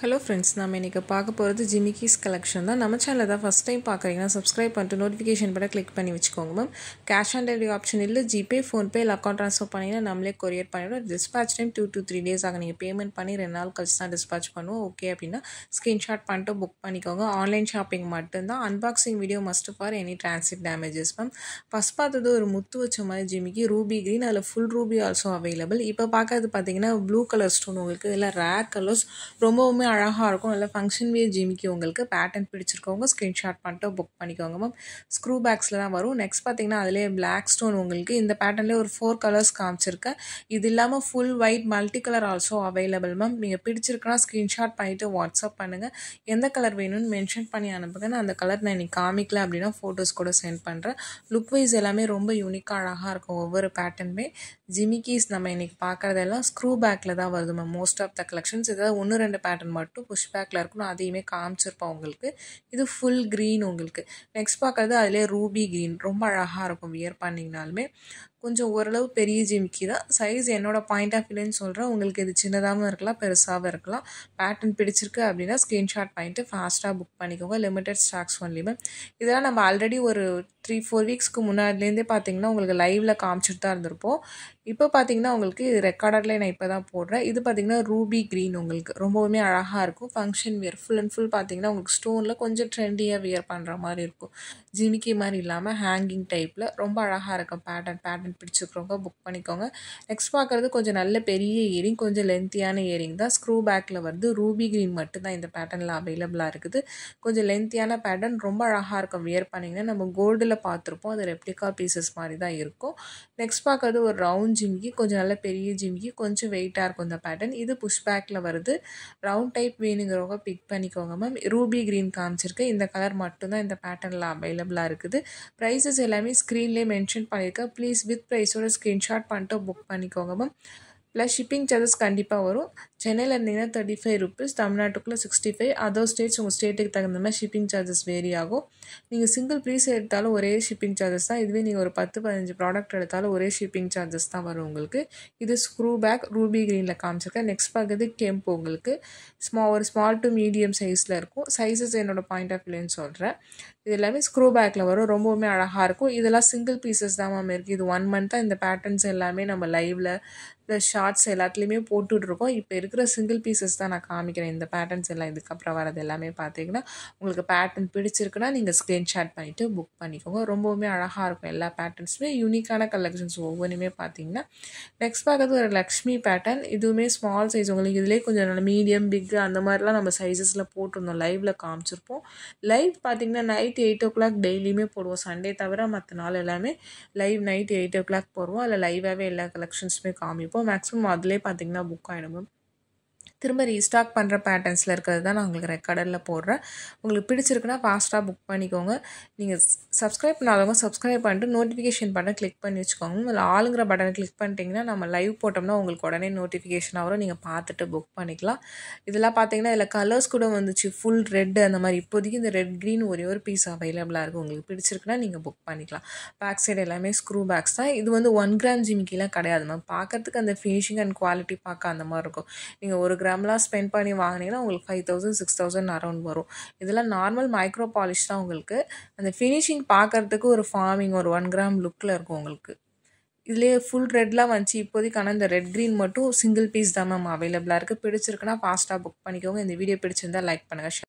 hello friends நம்ம இன்றைக்கி பார்க்க போகிறது ஜிமிக்கீஸ் கலெக்ஷன் தான் நம்ம சேனலில் தான் ஃபஸ்ட் டைம் பார்க்குறீங்கன்னா சப்ஸ்கிரைப் பண்ணிட்டு நோட்டிஃபிகேஷன் பட்டன் கிளிக் பண்ணி வச்சுக்கோங்க ma'am cash on delivery option இல்லை ஜிபே ஃபோன்பே இல்லை அக்கௌண்ட் ட்ரான்ஸ்ஃபர் பண்ணிங்கன்னா நம்மளே கொரியர் பண்ணிவிடும் dispatch time two two three days ஆகும் நீங்கள் பேமெண்ட் பண்ணி ரெண்டு நாள் கழிச்சு தான் டிஸ்பேச் பண்ணுவோம் ஓகே அப்படின்னா ஸ்க்ரீன்ஷாட் பண்ணிட்டு புக் பண்ணிக்கோங்க ஆன்லைன் ஷாப்பிங் மட்டும்தான் unboxing video must for any transit damages ma'am first பார்த்தது ஒரு முத்து வச்ச மாதிரி ஜிமிக்கி ரூபி க்ரீன் அதில் ஃபுல் ரூபி ஆல்சோ அவைலபிள் இப்போ பார்க்கறது பார்த்தீங்கன்னா ப்ளூ கலர் ஸ்டோன் உங்களுக்கு இதில் ரேர் கலர்ஸ் ரொம்பவுமே அழகாக இருக்கும் இல்லை ஃபங்க்ஷன் வியர் ஜிமிக்கி உங்களுக்கு பேட்டர்ன் பிடிச்சிருக்கவங்க ஸ்க்ரீன்ஷாட் பண்ணிட்டு புக் பண்ணிக்கோங்க மேம் ஸ்க்ரூ பேக்ஸில் தான் வரும் நெக்ஸ்ட் பார்த்தீங்கன்னா அதிலே பிளாக் ஸ்டோன் உங்களுக்கு இந்த பேட்டர்ன்லேயே ஒரு ஃபோர் கலர்ஸ் காமிச்சிருக்கேன் இது இல்லாமல் full white multi colour also available ma'am நீங்கள் பிடிச்சிருக்குன்னா ஸ்க்ரீன்ஷாட் பண்ணிவிட்டு வாட்ஸ்அப் பண்ணுங்கள் எந்த கலர் வேணும்னு மென்ஷன் பண்ணி அனுப்புங்க நான் அந்த கலர் நான் இன்னைக்கு காமிக்கல அப்படின்னா ஃபோட்டோஸ் கூட சென்ட் பண்ணுறேன் லுக் வைஸ் எல்லாமே ரொம்ப யூனிக்காக அழகாக இருக்கும் ஒவ்வொரு பேட்டர்னுமே ஜிமிக்கீஸ் நம்ம இன்னைக்கு பார்க்குறதெல்லாம் ஸ்க்ரூ பேக்கில் தான் வருது ma'am most of the collections இதாவது ஒன்று ரெண்டு பேட்டர்ன் மட்டும் புஷ் பேக்கில் இருக்கணும் அதையுமே காமிச்சிருப்போம் உங்களுக்கு இது ஃபுல் க்ரீன் உங்களுக்கு நெக்ஸ்ட் பார்க்குறது அதிலே ரூபி க்ரீன் ரொம்ப அழகாக இருக்கும் வியர் பண்ணிங்கனாலுமே கொஞ்சம் ஓரளவு பெரிய ஜிமிக்கி தான் சைஸ் என்னோட பாயிண்ட் ஆஃப் வியூன்னு சொல்கிறேன் உங்களுக்கு இது சின்னதாகவும் இருக்கலாம் பெருசாகவும் இருக்கலாம் பேட்டர்ன் பிடிச்சிருக்கு அப்படின்னா ஸ்க்ரீன்ஷாட் பண்ணிட்டு ஃபாஸ்ட்டாக புக் பண்ணிக்கோங்க லிமிடெட் ஸ்டாக்ஸ் ஒன்லி மேம் இதெல்லாம் நம்ம ஆல்ரெடி ஒரு த்ரீ ஃபோர் வீக்ஸ்க்கு முன்னாடிலேருந்தே பார்த்தீங்கன்னா உங்களுக்கு லைவில் காமிச்சிட்டு தான் இருந்திருப்போம் இப்போ பார்த்தீங்கன்னா உங்களுக்கு இது ரெக்கார்டரில் நான் இப்போ தான் போடுறேன் இது பார்த்தீங்கன்னா ரூபி க்ரீன் உங்களுக்கு ரொம்பவுமே அழகாக இருக்கும் function wear full and full பார்த்தீங்கன்னா உங்களுக்கு ஸ்டோனில் கொஞ்சம் ட்ரெண்டியாக வியர் பண்ணுற மாதிரி இருக்கும் ஜிமிக்கி மாதிரி இல்லாமல் ஹேங்கிங் டைப்பில் ரொம்ப அழகாக இருக்கும் பேட்டர்ன் பேட்டர்ன் பிடிச்சிக்கிறவங்க புக் பண்ணிக்கோங்க நெக்ஸ்ட் பார்க்குறது கொஞ்சம் நல்ல பெரிய இயரிங் கொஞ்சம் லென்த்தியான இயரிங் தான் ஸ்க்ரூ பேக்கில் வந்து ரூபி க்ரீன் மட்டும்தான் இந்த பேட்டர்னில் அவைலபிளாக இருக்குது கொஞ்சம் லென்த்தியான பேட்டர்ன் ரொம்ப அழகாக இருக்கும் வியர் பண்ணிங்கன்னா நம்ம கோல்டில் பார்த்துருப்போம் அது ரெப்ளிகா பீசஸ் மாதிரி தான் இருக்கும் நெக்ஸ்ட் பார்க்குறது ஒரு ரவுண்ட் ஜிமிக்கி கொஞ்சம் நல்ல பெரிய ஜிமிக்கி கொஞ்சம் வெயிட்டாக இருக்கும் இந்த பேட்டர்ன் இது புஷ் பேக்கில் வருது ரவுண்ட் டைப் வேணுங்கிறவங்க பிக் பண்ணிக்கோங்க மேம் ரூபி க்ரீன் காமிச்சிருக்கு இந்த கலர் மட்டும்தான் இந்த பேட்டர்னில் அவைலபிளாக இருக்குது ப்ரைஸஸ் எல்லாமே ஸ்க்ரீன்லேயே மென்ஷன் பண்ணியிருக்கேன் ப்ளீஸ் வித் ப்ரைஸோட ஸ்க்ரீன்ஷாட் பண்ணிட்டு புக் பண்ணிக்கோங்க மேம் ப்ளஸ் ஷிப்பிங் சார்ஜஸ் கண்டிப்பாக வரும் சென்னையில் இருந்தீங்கன்னா தேர்ட்டி ஃபைவ் ருபீஸ் தமிழ்நாட்டுக்குள்ளே சிக்ஸ்டி ஃபைவ் அதர் ஸ்டேட்ஸ் உங்கள் ஸ்டேட்டுக்கு தகுந்த மாதிரி ஷிப்பிங் சார்ஜஸ் வேரி ஆகும் நீங்கள் சிங்கிள் பீஸ் எடுத்தாலும் ஒரே ஷிப்பிங் சார்ஜஸ் தான் இதுவே நீங்கள் ஒரு பத்து பதினஞ்சு ப்ராடக்ட் எடுத்தாலும் ஒரே ஷிப்பிங் சார்ஜஸ் தான் வரும் உங்களுக்கு இது ஸ்க்ரூ பேக் ரூபி க்ரீனில் காமிச்சிருக்கேன் நெக்ஸ்ட் பார்க்குறது கெம்ப் உங்களுக்கு ஸ்மா ஒரு ஸ்மால் டு மீடியம் சைஸில் இருக்கும் சைஸஸ் என்னோடய பாயிண்ட் ஆஃப் வியூன்னு சொல்கிறேன் இது எல்லாமே ஸ்க்ரூ பேக்கில் வரும் ரொம்பவுமே அழகாக இருக்கும் இதெல்லாம் சிங்கிள் பீசஸ் தான் மேம் இருக்குது இது ஒன் மந்த்தாக இந்த பேட்டர்ன்ஸ் எல்லாமே நம்ம லைவில் ப்ளஸ் ஷார்ட்ஸ் எல்லாத்துலேயுமே போட்டுட்ருக்கோம் இப்போ இருக்கிற சிங்கிள் பீசஸ் தான் நான் காமிக்கிறேன் இந்த பேட்டர்ன்ஸ் எல்லாம் இதுக்கப்புறம் வரது எல்லாமே பார்த்தீங்கன்னா உங்களுக்கு பேட்டர்ன் பிடிச்சிருக்குன்னா நீங்கள் ஸ்க்ரீன்ஷாட் பண்ணிவிட்டு புக் பண்ணிக்கோங்க ரொம்பவுமே அழகாக இருக்கும் எல்லா பேட்டர்ன்ஸுமே யூனிக்கான கலெக்ஷன்ஸ் ஒவ்வொன்றுமே பார்த்தீங்கன்னா நெக்ஸ்ட் பார்க்கறது ஒரு லக்ஷ்மி பேட்டர்ன் இதுவுமே ஸ்மால் சைஸ் உங்களுக்கு இதிலே கொஞ்சம் மீடியம் பிக் அந்த மாதிரிலாம் நம்ம சைஸஸில் போட்டிருந்தோம் லைவில் காமிச்சிருப்போம் லைவ் பார்த்தீங்கன்னா நைட் எயிட் ஓ கிளாக் டெய்லியுமே போடுவோம் சண்டே தவிர மற்ற நாள் எல்லாமே live night eight o'clock போடுவோம் அதில் லைவாகவே எல்லா கலெக்ஷன்ஸுமே காமிப்போம் மேக்ஸிமம் அதிலே பார்த்தீங்கன்னா புக் ஆகிடும் மேம் திரும்ப ரீஸ்டாக் பண்ணுற பேட்டர்ன்ஸில் இருக்கிறது தான் நான் உங்களுக்கு ரெக்கார்டரில் போடுறேன் உங்களுக்கு பிடிச்சிருக்குன்னா ஃபாஸ்ட்டாக புக் பண்ணிக்கோங்க நீங்கள் சப்ஸ்கிரைப் பண்ணாதவங்க சப்ஸ்கிரைப் பண்ணிட்டு நோட்டிஃபிகேஷன் பட்டன் கிளிக் பண்ணி வச்சுக்கோங்க அதில் ஆளுங்கிற பட்டனை கிளிக் பண்ணிட்டீங்கன்னா நம்ம லைவ் போட்டோம்னா உங்களுக்கு உடனே நோட்டிஃபிகேஷன் வரும் நீங்கள் பார்த்துட்டு புக் பண்ணிக்கலாம் இதெல்லாம் பார்த்தீங்கன்னா இதில் கலர்ஸ் கூட வந்துச்சு ஃபுல் ரெட் அந்த மாதிரி இப்போதைக்கு இந்த ரெட் க்ரீன் ஒரே ஒரு பீஸ் அவைலபிளாக இருக்குது உங்களுக்கு பிடிச்சிருக்குன்னா நீங்கள் புக் பண்ணிக்கலாம் பேக் சைடு எல்லாமே ஸ்க்ரூ பேக்ஸ் தான் இது வந்து ஒன் கிராம் ஜிமிக்கிலாம் கிடையாது மேம் பார்க்கறதுக்கு அந்த ஃபினிஷிங் அண்ட் குவாலிட்டி பார்க்க அந்த மாதிரி இருக்கும் நீங்கள் ஒரு கிராம் கிராம்லாம் ஸ்பெண்ட் பண்ணி வாங்கினீங்கன்னா உங்களுக்கு five thousand six thousand around வரும் இதெல்லாம் நார்மல் மைக்ரோ பாலிஷ் தான் உங்களுக்கு அந்த ஃபினிஷிங் பார்க்குறதுக்கு ஒரு ஃபார்மிங் ஒரு ஒன் கிராம் லுக்கில் இருக்கும் உங்களுக்கு இதுலேயே ஃபுல் ரெட்லாம் வந்துச்சு இப்போதைக்கு ஆனால் இந்த ரெட் க்ரீன் மட்டும் சிங்கிள் பீஸ் தான் மேம் அவைலபிளாக இருக்குது பிடிச்சிருக்குன்னா ஃபாஸ்ட்டாக புக் பண்ணிக்கோங்க இந்த வீடியோ பிடிச்சிருந்தா லைக் பண்ணுங்கள்